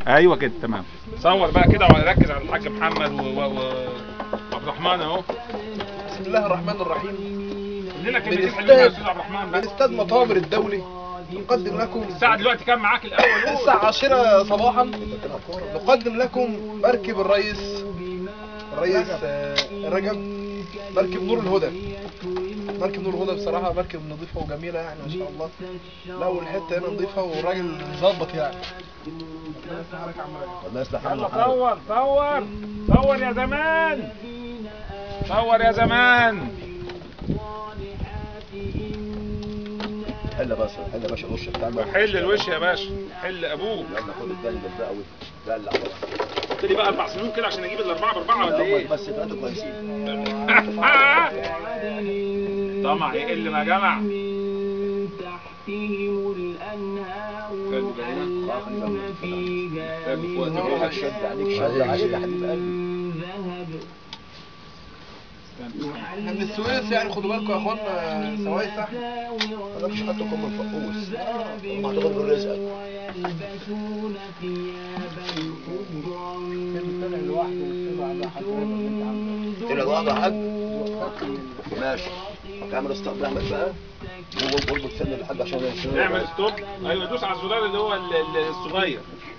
ايوه كده تمام صور بقى كده وركز على الحاج محمد و... و... و... عبد الرحمن اهو بسم الله الرحمن الرحيم لنا من كلمتين حلوين يا استاد استاذ عبد الرحمن من بقى استاد مطامر الدولي نقدم لكم الساعه دلوقتي كام معاك الاول قول. الساعة 10 صباحا نقدم لكم مركب الرئيس الرئيس آه، رجب مركب نور الهدى مركب نور الهدى بصراحة مركب نظيفة وجميلة يعني ما شاء الله لا والحتة هنا نظيفة والراجل مظبط يعني الله يصلح يلا حاله صور صور صور يا زمان صور يا زمان حل بس حل يا باشا الوش بتاعنا حل الوش يا باشا حل ابوه يلا خد الدنجل بقى ودلع قلت لي بقى اربع سنين كده عشان اجيب الاربعه باربعه ولا ايه؟ بس ثلاثة كويسين طمع يقل ما جمع تحتهم الأنهار خلي بالك. يحلون فيها خلي في وقت من الروح. شد عليك شد عليك يا حبيب قلبي ذهب احنا من السويس يعني خدوا بالكم يا اخوانا سوايس احنا مالكش حتى كم الفقوس ما هتغير رزقك ويلبسون ثيابا خضرا كده الوضع حاج ماشي تعمل استقبال احمد بقى هو برضه تستنى الحاج عشان ينسى اعمل ستوب ايوه دوس على الزرار اللي هو ال- ال- الصغير